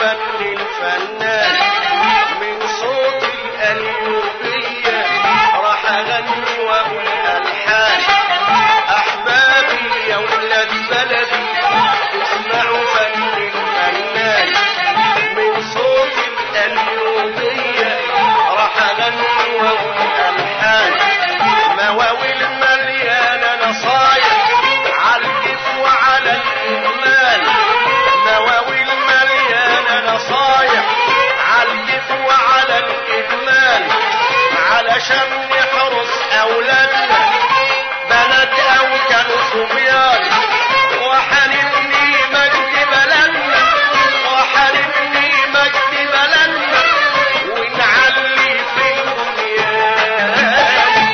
فن الفنان من صوت القلوبية راح اغني واقول الحان احبابي يا ولاد بلدي اسمعوا فن الفنان من صوت القلوبية راح اغني واقول الحان مواويل مليانة نصايح عالكيف وعلى الإهمال مواويل مليانة نصايح عالكيف وعلى الإهمال علشان نحرس أولادنا بنات أو كانوا صبيان وحنبني مجد بلدنا وحنبني مجد بلدنا ونعلي في البنيان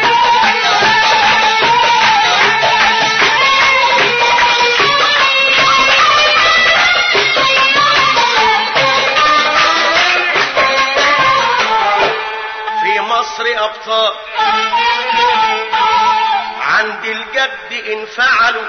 في مصر أبطال عند الجد انفعلوا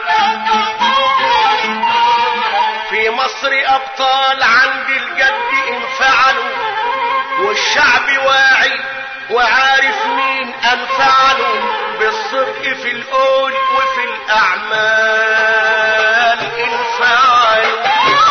في مصر أبطال عند الجد انفعلوا والشعب واعي وعارف مين أنفعلوا بالصدق في القول وفي الأعمال انفعلوا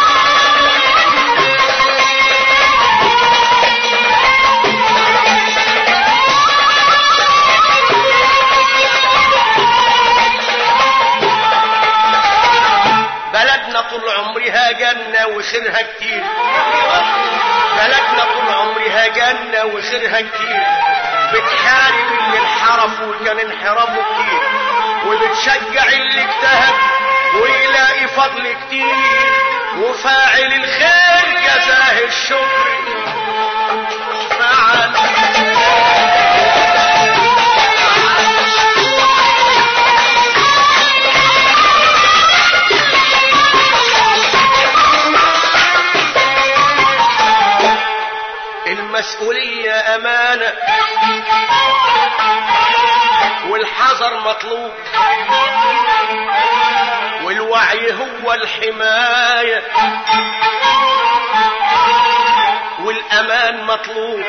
بلدنا طول عمرها جنة وخيرها كتير بلدنا طول عمرها جنة وخيرها كتير بتحارب اللي انحرف وكان انحرافه كتير وبتشجع اللي اجتهد ويلاقي فضل كتير وفاعل الخير جزاه الشكر فعل المسؤولية أمانة والحذر مطلوب والوعي هو الحماية والأمان مطلوب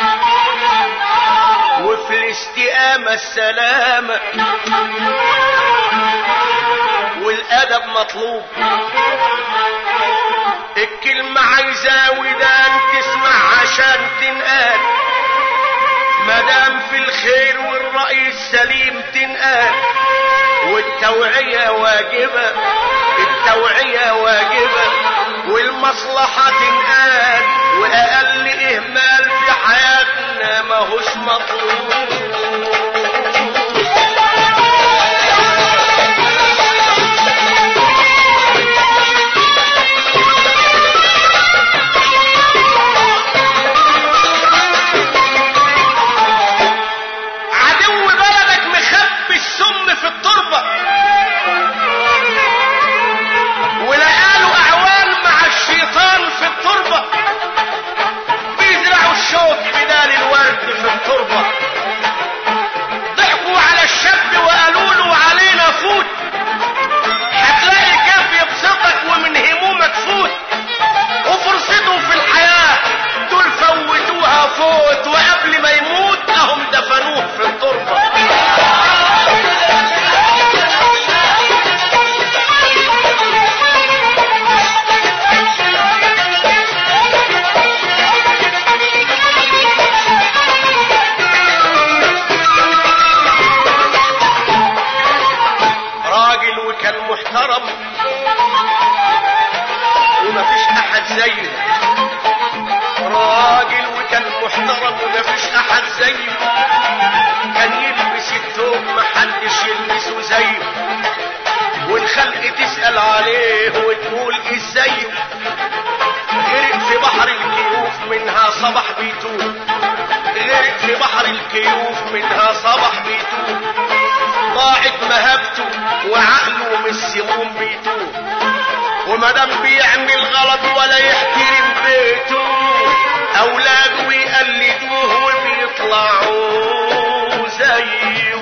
وفي الاستقامة السلامة والأدب مطلوب الكلمة عايزة ودان تسمع عشان تنقال مدام في الخير والرأي السليم تنقال والتوعية واجبة التوعية واجبة والمصلحة تنقال وأقل إهمال في حياتنا ماهوش مطلوب عدو بلدك مخبي السم في التربة ولقاله أعوان مع الشيطان في التربة بيزرعوا الشوك بدال الورد في التربة ضحكوا على الشاب وقالوا له علينا فوت هتلاقي كاف يبسطك ومن همومك فوت وفرصته في الحياة دول فوتوها فوت وقبل ما يموت اهم دفنوه في التربة راجل وكان محترم ومفيش احد زيه راجل وكان محترم ومفيش احد زيه كان يلبس الثوب محدش يلبسه زيه والخلق تسأل عليه وتقول ازاي غرق في بحر الكيوف منها صبح بيتوب غرق في بحر الكيوف منها صبح بيتوب ضاعت مهابته وعقله من السموم بيتوب ومدام بيعمل غلط ولا يحترم بيته اولاده يقلدوه وبيطلعوا زيه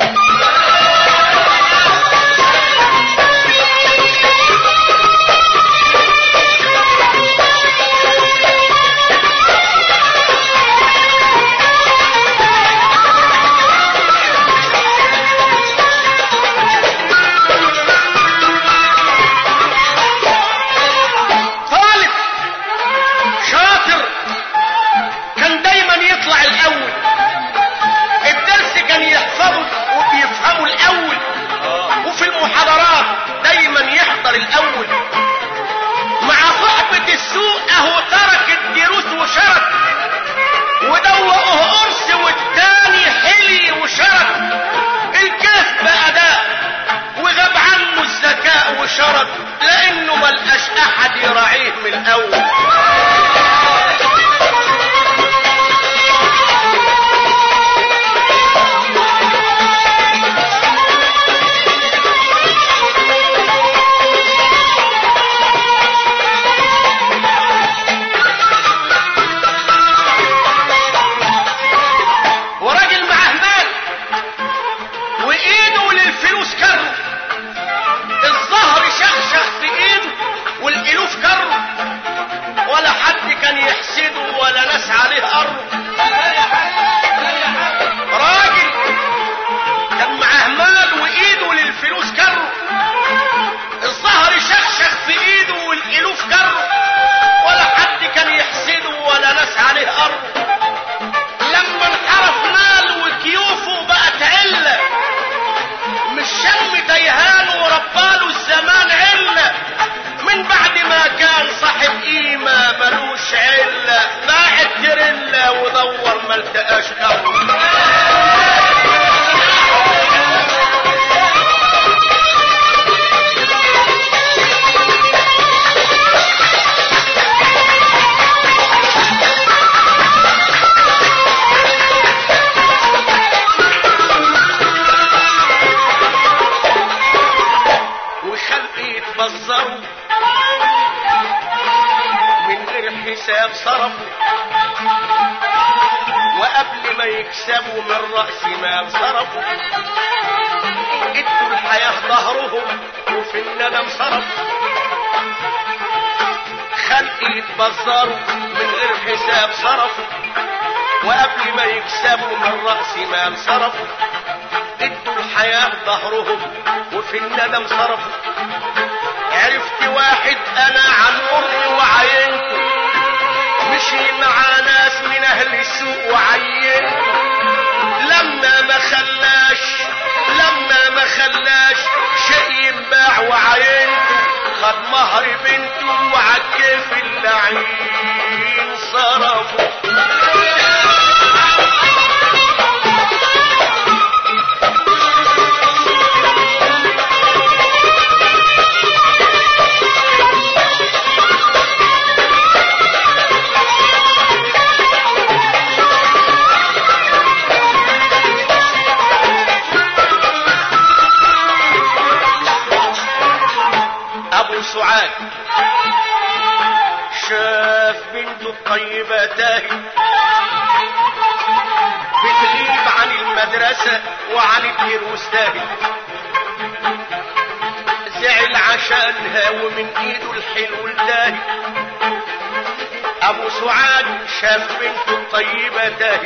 التقاش قوي وخلقي يتبصروا من غير حساب صرفوا وقبل ما يكسبوا من رأس مال صرفوا ادوا الحياة ظهرهم وفي الندم صرفوا خلقي يتبصروا من غير حساب صرفوا وقبل ما يكسبوا من رأس مال صرفوا ادوا الحياة ظهرهم وفي الندم صرفوا عرفت واحد انا عن امي وعينته مشي مع ناس من اهل السوق وعينته لما ما خلاش لما ما خلاش شيء ينباع وعينته خد مهر بنته وعكيف اللعين صرفوا ابو سعاد شاف بنته الطيبة تاهي بتغيب عن المدرسة وعن الدروس تاهي زعل عشانها ومن ايده الحلو التاهي ابو سعاد شاف بنته الطيبة تاهي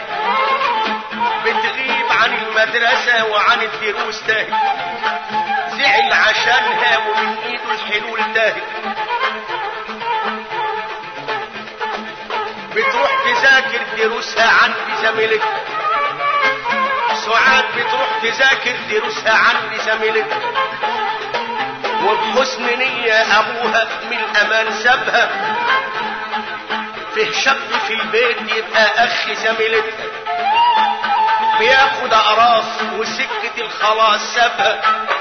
بتغيب عن المدرسة وعن الدروس تاهي زعل عشانها ومن ايده الحلول تاهي بتروح تذاكر دروسها عند زميلتها سعاد بتروح تذاكر دروسها عند زميلتها وبحسن نية ابوها من الامان سابها فيه شق في البيت يبقى اخ زميلتها بياخد اقراص وسكة الخلاص سابها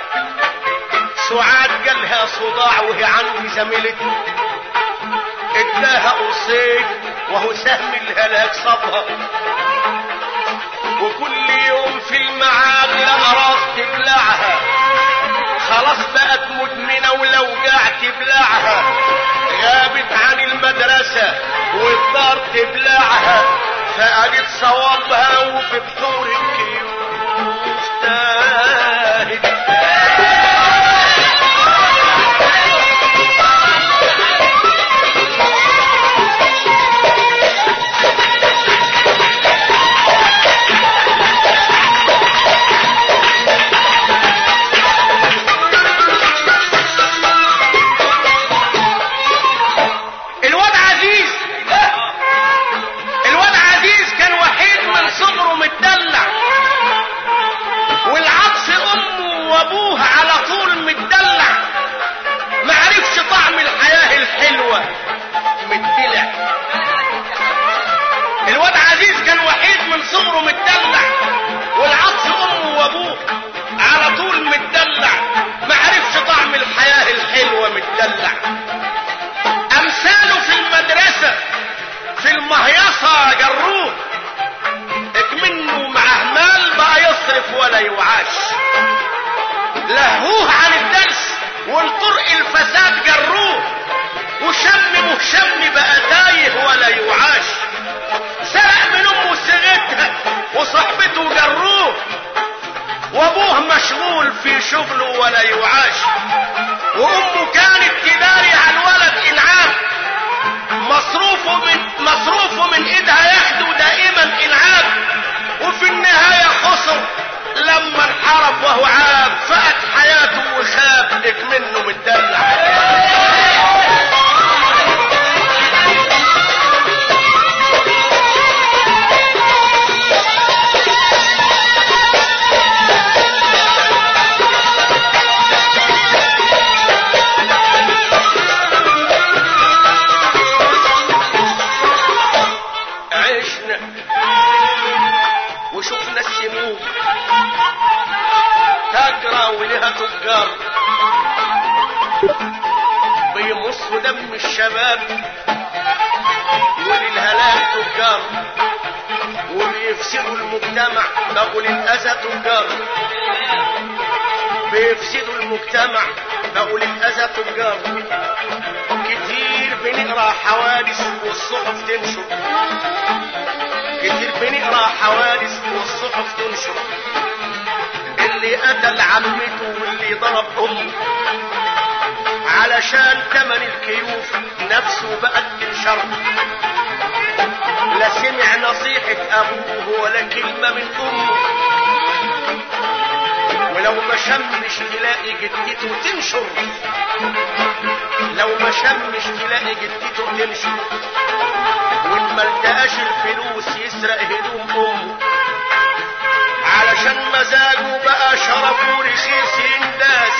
سعاد جالها صداع وهي عند زميلتها اداها قرصين وهو سهم الهلاك صابها وكل يوم في المعاد الاقراص تبلعها خلاص بقت مدمنة ولو جاع تبلعها غابت عن المدرسة والدار تبلعها فقالت صوابها وفي بحور الكيوف تاهت الواد عزيز الواد عزيز كان وحيد من صغره متدلع والعطس امه وابوه على طول متدلع ما عرفش طعم الحياه الحلوه متدلع الواد عزيز كان وحيد من صغره متدلع والعطس امه وابوه على طول متدلع ما عرفش طعم الحياه الحلوه متدلع امثاله في المدرسة في المهيصة جروه اكمنه معاه مال بقى يصرف ولا يوعاش لهوه عن الدرس والطرق الفساد جروه وشم مهشم بقى تايه ولا يوعاش سرق من امه صيغتها وصحبته جروه وابوه مشغول في شغله ولا يوعاش وامه كانت تداري على الولد انعام مصروفه من مصروفه من ايدها ياخده دائما انعام وفي النهايه خسر لما انحرف وهو عاب فقد حياته وخاب منه متدلع عشنا بيوتها ولها تجار بيمصوا دم الشباب وللهلاك تجار وبيفسدوا المجتمع بقوا للأذى تجار بيفسدوا المجتمع بقوا للأذى تجار كتير بنقرا حوادث والصحف تنشر كتير بنقرا حوادث والصحف تنشر اللي قتل عمته واللي ضرب امه علشان تمن الكيوف نفسه بقت تنشر لا سمع نصيحة أبوه ولا كلمة من أمه ولو ما شمش تلاقي جدته تنشر لو ما شمش تلاقي جدته تنشر وإن ما التقاش الفلوس يسرق هدوم أمه علشان مزاجه بقى شرف ورخيص ينداس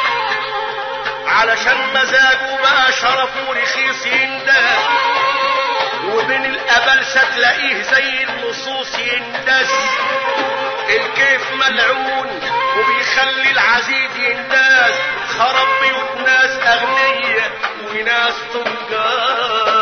علشان مزاجه بقى شرف ورخيص ينداس وبين الأبلسة تلاقيه زي اللصوص يندس الكيف ملعون وبيخلي العزيز ينداس خرب بيوت ناس أغنية وناس تجار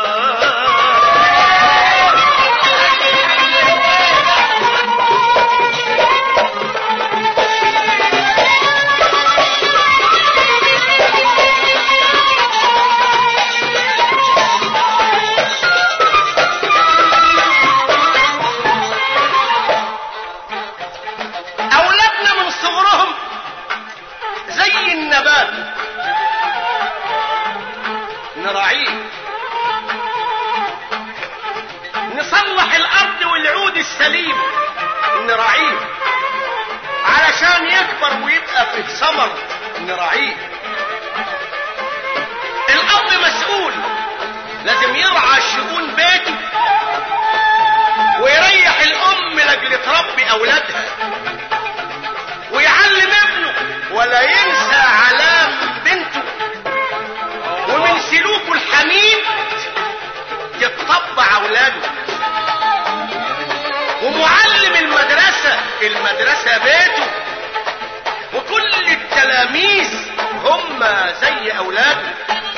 أولادنا من صغرهم زي النبات نراعيه نصلح الأرض والعود السليم نراعيه علشان يكبر ويبقى فيه ثمر نراعيه الأب مسؤول لازم يرعى شؤون بيته ويريح الأم لأجل تربي أولادها ويعلم ابنه ولا ينسى علام بنته ومن سلوكه الحميد يتطبع أولاده ومعلم المدرسة المدرسة بيته وكل التلاميذ هم زي أولاده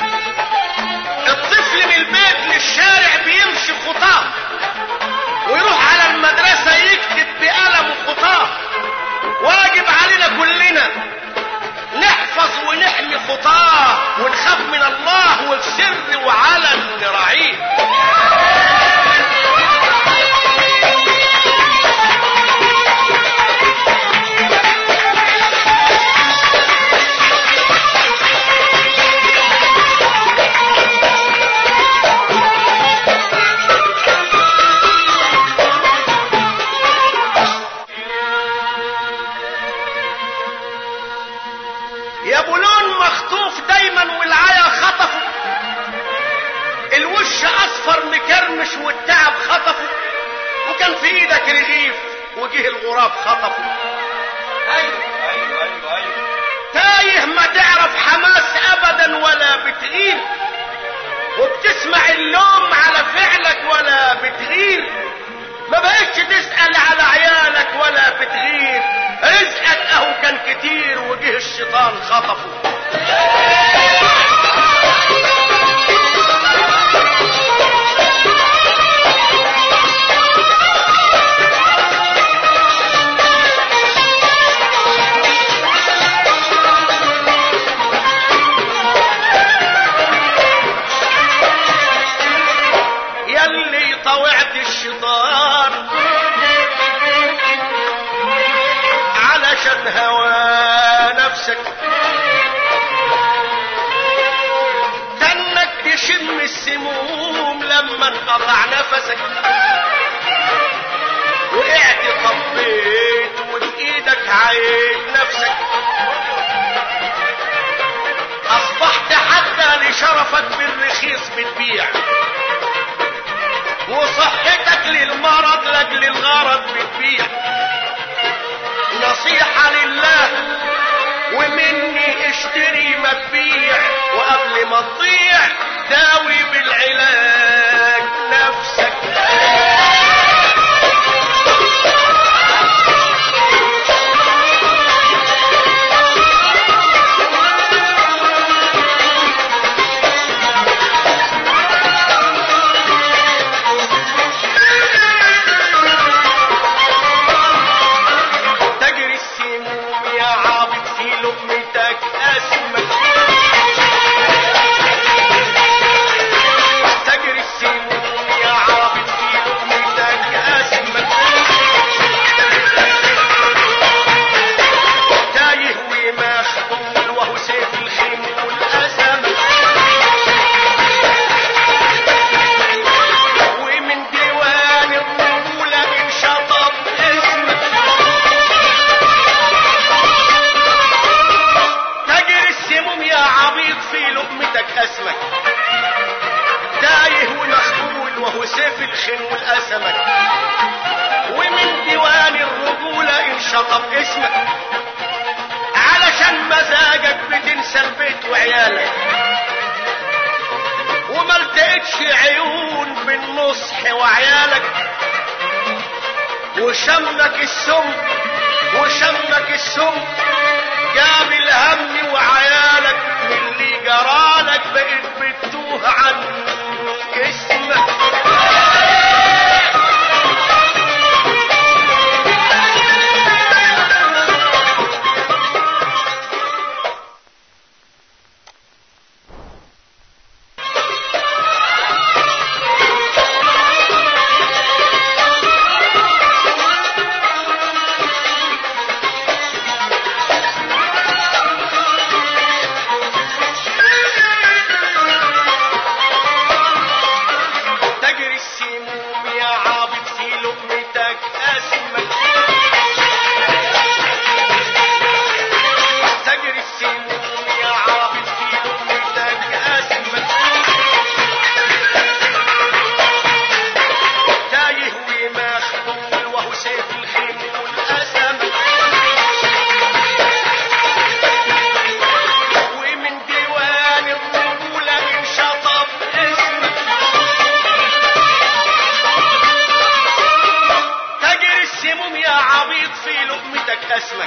الطفل من البيت للشارع بيمشي خطاه ويروح على المدرسة يكتب بقلم خطاه واجب علينا كلنا نحفظ ونحمي خطاه ونخاف من الله وفي سر وعلن نراعيه يا ابو لون مخطوف دايما والعيا خطفه الوش اصفر مكرمش والتعب خطفه وكان في ايدك رغيف وجه الغراب خطفه ايوه ايوه ايوه ايوه تايه ما تعرف حماس ابدا ولا بتغير وبتسمع اللوم على فعلك ولا بتغير ما بقتش تسأل على عيالك ولا بتغير رزقك اهو كان كتير وجه الشيطان خطفه يلي طوعت الشيطان علشان هوى نفسك تنك تشم السموم لما انقطع نفسك وقعت طبيت وبايدك عيد نفسك اصبحت حتى لشرفك بالرخيص بتبيع وصحتك للمرض لاجل الغرض بتبيع نصيحة لله ومني اشتري ما تبيع وقبل ما تضيع داوي بالعلاج نفسك لقمتك اسمك تايه ومخبول وهو سيف الخنول اسمك ومن ديوان الرجولة انشطب اسمك علشان مزاجك بتنسى البيت وعيالك وما التقتش عيون بالنصح وعيالك وشمك السم وشمك السم جاب الهم وعيالك من اللي جرالك بقيت بتوه عن اسمك تجري السموم يا عابد في لقمتك اسمك تجري السموم يا عابد في لقمتك اسمك تايه ومخبول وهو سيف الخمول اسمك ومن ديوان الرجولة انشطب اسمك تجري السموم يا عبيط في لقمتك اسمك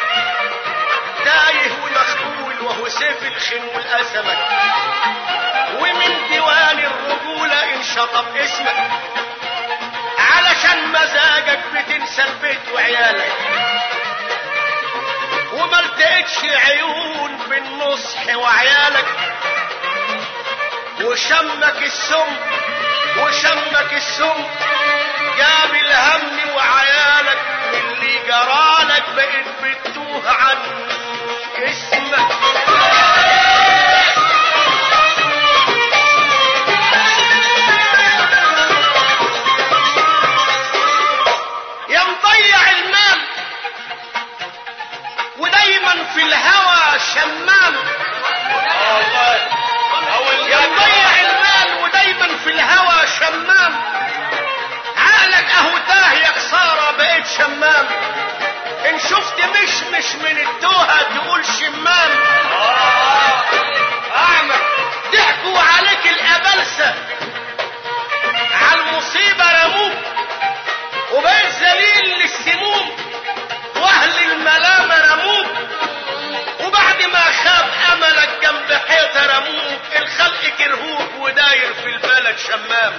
تايه ومخبول وهو سيف الخنول اسمك ومن ديوان الرجولة انشطب اسمك علشان مزاجك بتنسى البيت وعيالك وما التقتش عيون بالنصح وعيالك وشمك السم وشمك السم جاب الهم وعيالك من اللي جرالك بقيت بتوه عن اسمك يا مضيع المال ودايما في الهوى شمام والله اول يا مضيع المال ودايما في الهوى شمام عقلك اهو تاه يا خساره بقيت شمام ان شفت مش مش من التوهه تقول شمام اعمى ضحكوا عليك الابلسه على المصيبه رموك وبقيت ذليل للسموم واهل الملامه رموك وبعد ما خاب املك جنب حيطه رموك الخلق كرهوك وداير في البلد شمام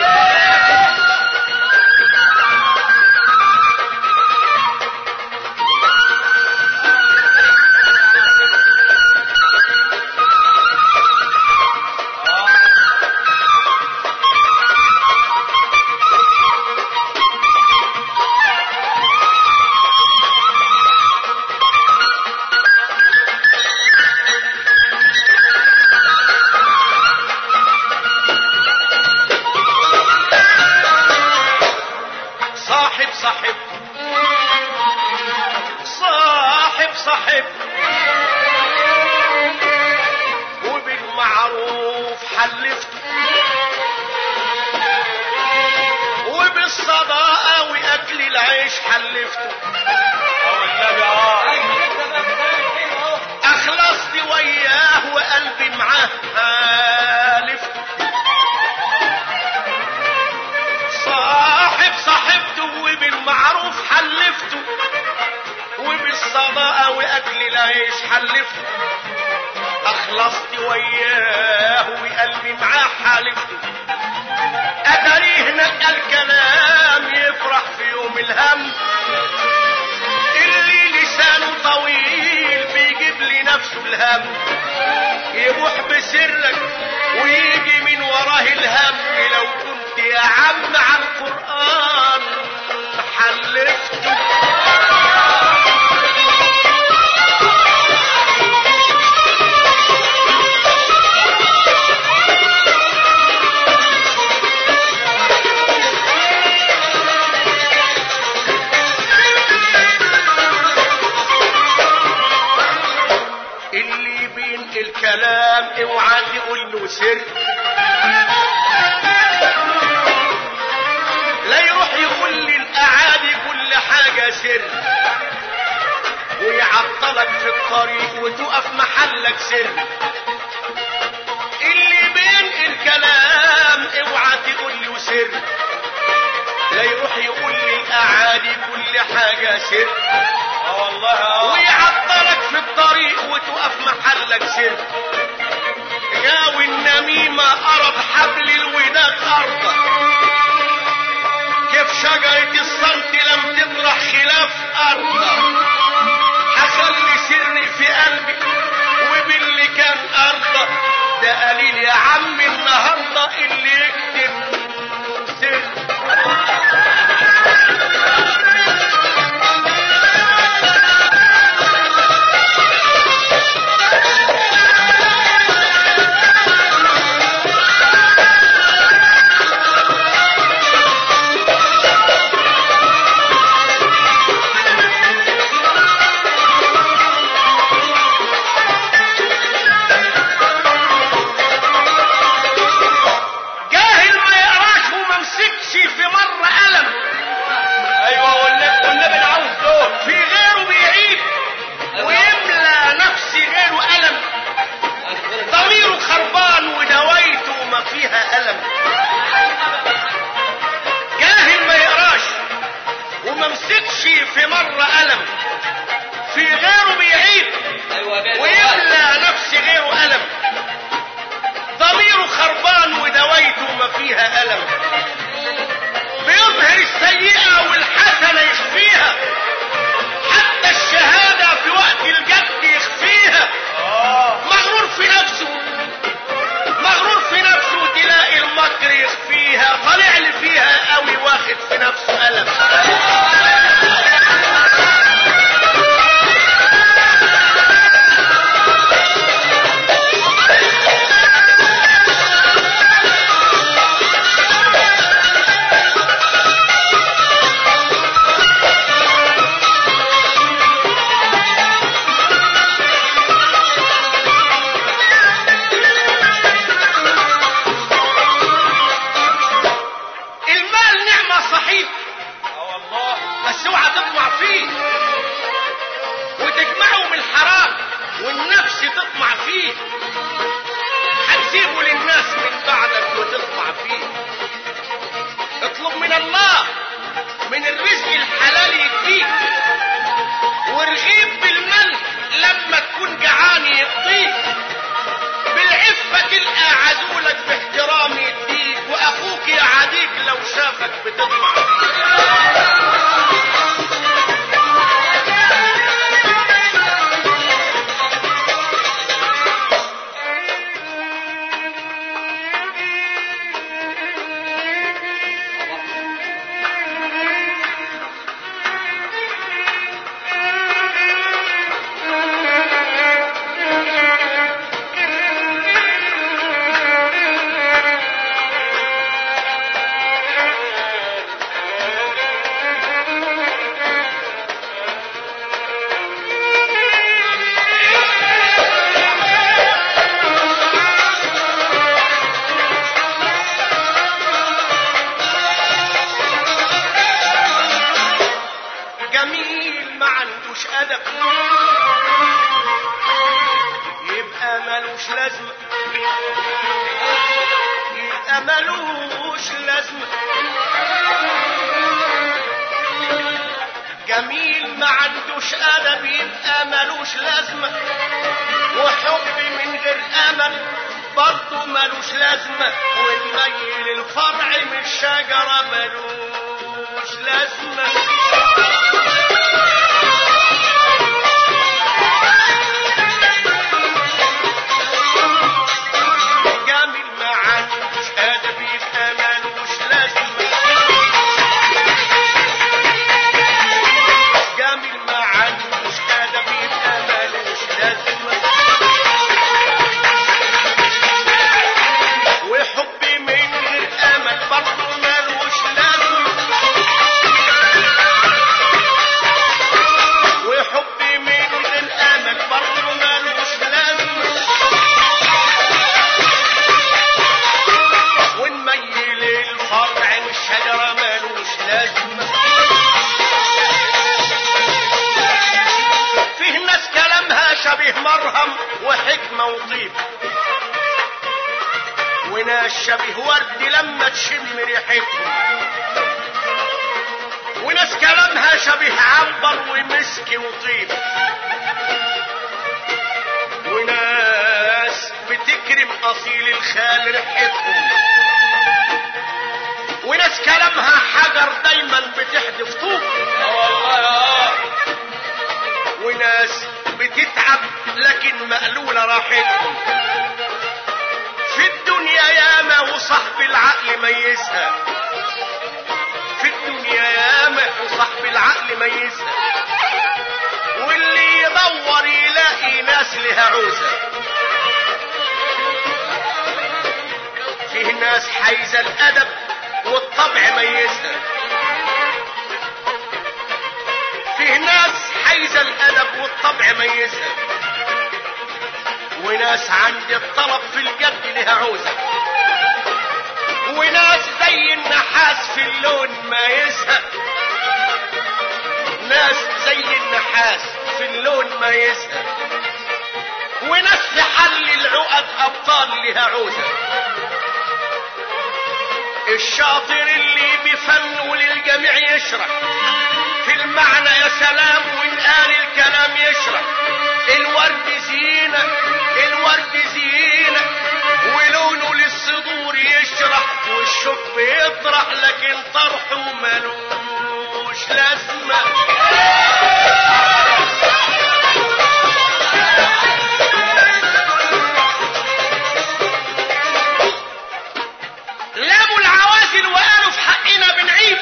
صاحب صاحب صاحب صاحب وبالمعروف حلفته وبالصداقة وأكل العيش حلفته او النبي اه أخلصت وياه وقلبي معاه حالفته صاحب صاحبته وبالمعروف حلفته وبالصداقة وأكل العيش حلفته أخلصت وياه وقلبي معاه حالفته أتاريه نقى الكلام يفرح في يوم الهم اللي لسانه طويل بيجيب لي نفسه الهم يبوح بسرك ويجي من وراه الهم لو كنت يا عم على القرآن حلفته اللي بينقل كلام الكلام اوعى تقول له سر لا يروح يقول للاعادي كل حاجة سر ويعطلك في الطريق وتقف محلك سر اللي بين الكلام اوعى تقول له سر لا يروح يقول للاعادي كل حاجة سر اه والله اه ويعطلك في الطريق وتقف محلك سر غاوي النميمة قرب حبل الوداد أرضه كيف شجرة الصمت لم تطرح خلاف أرضه هخلي سري في قلبي وباللي كان أرضه ده قليل يا عم النهارده اللي يكتب سر جاهل ما يقراش وما مسكش في مرة قلم ايوه والنبي والنبي انا عاوز دول في غيره بيعيد ويملى نفسي غيره قلم ضميره خربان ودوايته ما فيها ألم جاهل ما يقراش وما مسكش في مرة قلم في غيره بيعيد ايوه جاي ويملى نفسي غيره ألم ضميره خربان ودوايته ما فيها ألم بيظهر السيئة والحسنة يخفيها حتى الشهادة في وقت الجد يخفيها اه مغرور في نفسه مغرور في نفسه تلاقي المكر يخفيها طالع لي فيها قوي واخد في نفسه ألم المال نعمة صحيح اه والله بس اوعى تطمع فيه وتجمعه من الحرام والنفس تطمع فيه هتسيبه للناس من بعدك وتطمع فيه اطلب من الله من الرزق الحلال يديك ورغيب بالمن لما تكون جعان يقضيك بالعفة تلقى عزولك باحترام يديك واخوك يعاديك لو شافك بتطمع فيه جميل ما عندوش ادب يبقى ملوش لازمه يبقى ملوش لازمه جميل ما عندوش ادب يبقى ملوش لازمه وحب من غير امل برضه ملوش لازمه والميل الفرع من الشجره ملوش لازمه جميل ما عندوش ادب يبقى ملوش لازمه جميل ما عندوش ادب يبقى ملوش لازمه وحبي من غير امل برضه ملوش لازمه شبه مرهم وحكمة وطيب وناس شبه ورد لما تشم ريحتهم وناس كلامها شبه عنبر ومسك وطيب وناس بتكرم اصيل الخال ريحتهم وناس كلامها حجر دايما بتحدف طوب والله اه وناس بتتعب لكن مقلولة راحتهم في الدنيا ياما وصاحب العقل ميزها في الدنيا ياما وصاحب العقل ميزها واللي يدور يلاقي ناس لها عوزة فيه ناس حايزة الأدب والطبع ميزها فيه ناس حايزة الأدب والطبع ميزها وناس عند الطلب في الجد لها عوزة وناس زي النحاس في اللون مايزها ناس زي النحاس في اللون مايزها وناس في حل العقد أبطال لها عوزة الشاطر اللي بفن للجميع يشرح في المعنى يا سلام وإن قال الكلام يشرح الورد زينة الورد زينة ولونه للصدور يشرح والشوك بيطرح لكن طرحه ملوش لازمة لاموا العوازل وقالوا في حقنا بنعيب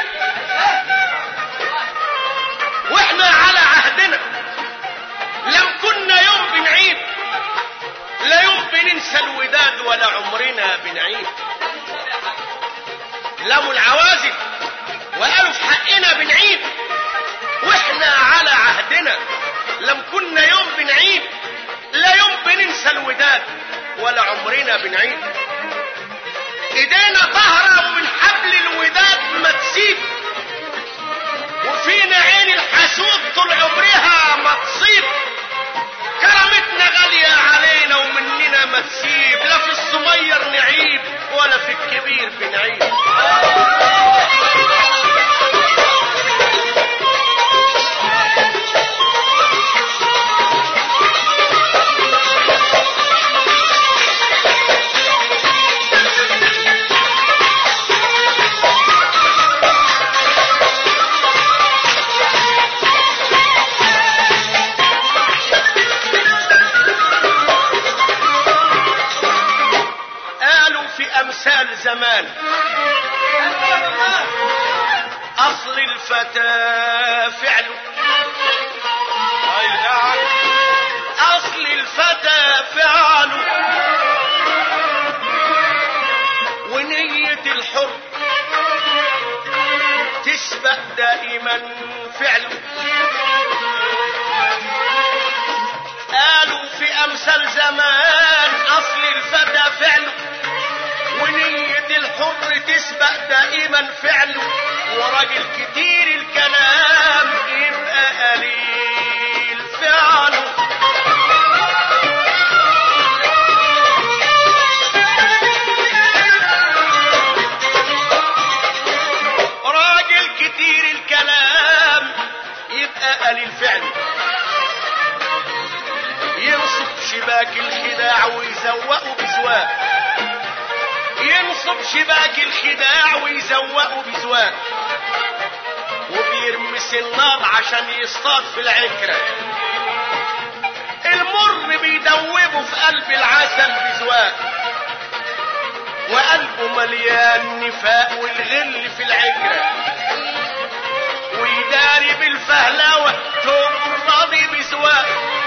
واحنا على عهدنا لم كنا يوم بنعيب لا يوم بننسى الوداد ولا عمرنا بنعيب لاموا العوازل وقالوا في حقنا بنعيب واحنا على عهدنا لم كنا يوم بنعيب لا يوم بننسى الوداد ولا عمرنا بنعيب ايدينا طهرة ومن حبل الوداد ما تسيب وفينا عين الحسود طول عمرها ما تصيب كرامتنا غالية علينا ومننا ما تسيب لا في الصغير نعيب ولا في الكبير بنعيب قالوا في امثال زمان اصل الفتى فعله اي نعم اصل الفتى فعله ونية الحر تسبق دائما فعله قالوا في امثال زمان اصل الفتى فعله ونية الحر تسبق دائما فعله وراجل كتير الكلام يبقى قليل فعله راجل كتير الكلام يبقى قليل فعله ينصب شباك الخداع ويزوقه بزواق ينصب شباك الخداع ويزوقه بزواق وبيرمس النار عشان يصطاد في العكرة المر بيدوبه في قلب العسل بزواق وقلبه مليان نفاق والغل في العكرة ويداري بالفهلوة توب راضي بزواق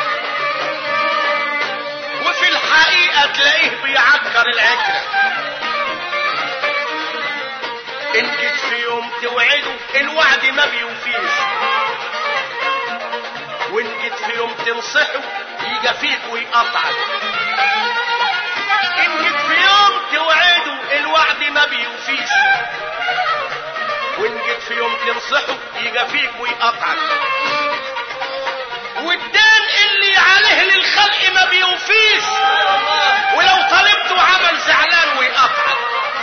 وفي الحقيقة تلاقيه بيعكر العكرة إن جيت في يوم توعده الوعد ما بيوفيش وإن جيت في يوم تنصحه يجي فيك ويقطعك إن جيت في يوم توعده الوعد ما بيوفيش وإن جيت في يوم تنصحه يجي فيك ويقطعك والدين اللي عليه للخلق بيوفيش ولو طلبته عمل زعلان ويقطعك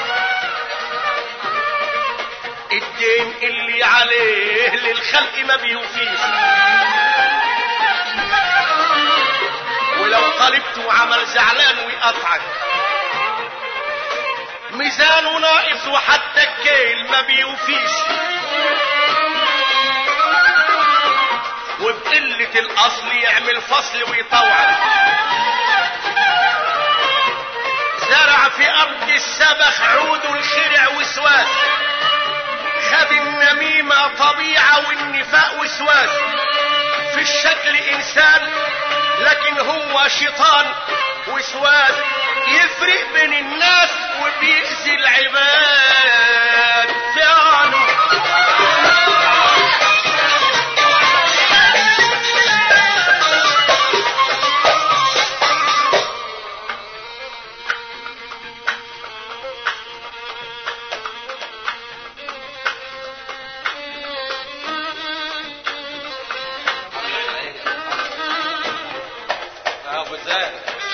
الدين اللي عليه للخلق ما بيوفيش ولو طلبته عمل زعلان ويقطعك ميزانه ناقص وحتى الكيل ما بيوفيش وبقلة الأصل يعمل فصل ويطوعك زرع في أرض السبخ عود الخرع وسواس خد النميمة طبيعة والنفاق وسواس في الشكل إنسان لكن هو شيطان وسواس يفرق بين الناس وبيأذي العباد فعلا ابو زاهد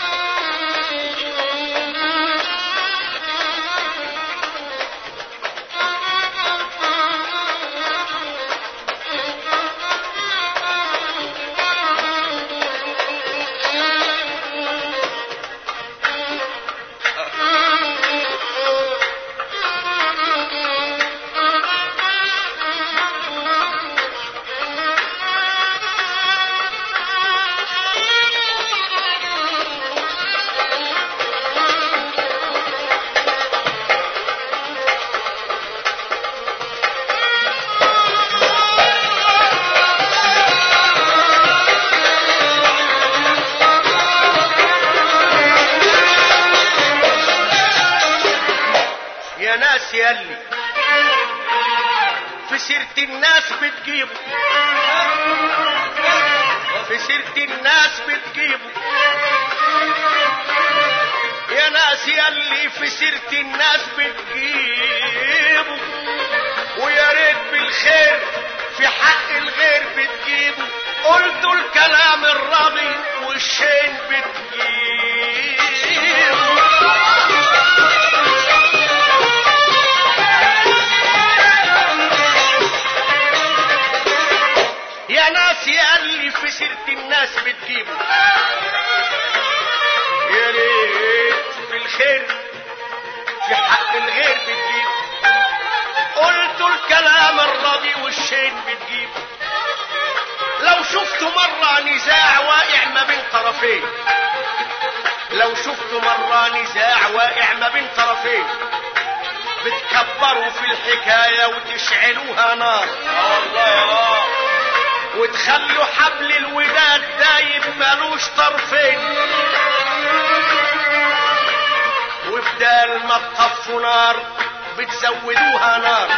يا ناس يلي في سيرة الناس بتجيبوا في سيرة الناس بتجيبوا يا ناس يلي في سيرة الناس بتجيبوا ويا ريت بالخير في حق الغير بتجيبوا قلتوا الكلام الراضي والشين بتجيبوا يا ناس يا اللي في سيرة الناس بتجيبوا يا ريت في الخير في حق الغير بتجيب قلتوا الكلام الراضي والشين بتجيب لو شفتوا مرة نزاع واقع ما بين طرفين لو شفتوا مرة نزاع واقع ما بين طرفين بتكبروا في الحكاية وتشعلوها نار والله وتخلوا حبل الوداد دايب ملوش طرفين وبدال ما تطفوا نار بتزودوها نار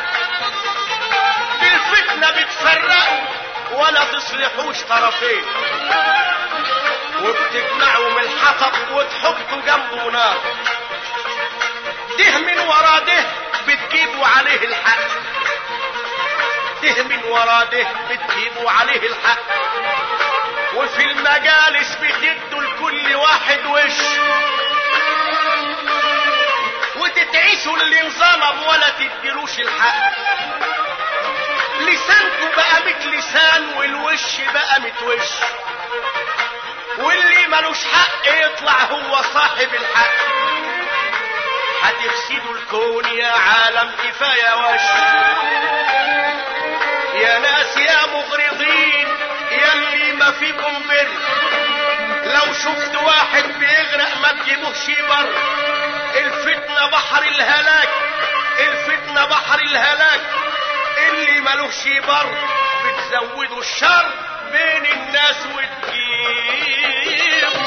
بالفتنة بتفرقوا ولا تصلحوش طرفين وبتجمعوا من الحطب وتحطوا جنبه نار ده من ورا ده بتجيبوا عليه الحق ده من ورا ده بتجيبوا عليه الحق وفي المجالس بتدوا لكل واحد وش وتتعيسوا اللي انظلم ولا تديلوش الحق لسانكم بقى مت لسان والوش بقى مت وش واللي ملوش حق يطلع هو صاحب الحق هتفسدوا الكون يا عالم كفايه وش يا ناس يا مغرضين يا اللي ما فيكم بر لو شفت واحد بيغرق ما تجيبوش بر الفتنة بحر الهلاك الفتنة بحر الهلاك اللي ملوش بر بتزودوا الشر بين الناس وتجيب